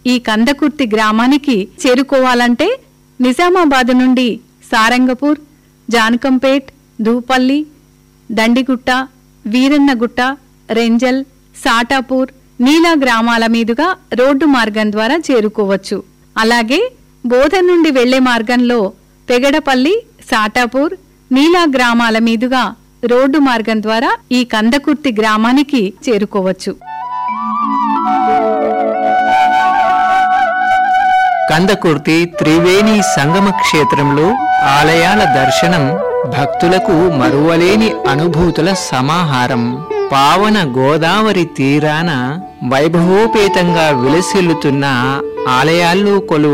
ఈ కందకుర్తి గ్రామానికి చేరుకోవాలంటే నిజామాబాద్ నుండి సారంగపూర్ జానకంపేట్ దూపల్లి దండిగుట్ట వీరన్నగుట్ట రెంజల్ సాటాపూర్ నీలా గ్రామాల మీదుగా రోడ్డు మార్గం ద్వారా చేరుకోవచ్చు అలాగే బోధ నుండి వెళ్లే మార్గంలో పెగడపల్లి సాటాపూర్ నీలా గ్రామాల మీదుగా రోడ్డు మార్గం ద్వారా ఈ కందకుర్తి గ్రామానికి చేరుకోవచ్చు కందకుర్తి త్రివేణి సంగమ క్షేత్రంలో ఆలయాల దర్శనం భక్తులకు మరువలేని అనుభూతుల సమాహారం పావన గోదావరి తీరాన వైభవోపేతంగా విలసిల్లుతున్న ఆలయాల్లో కొలువు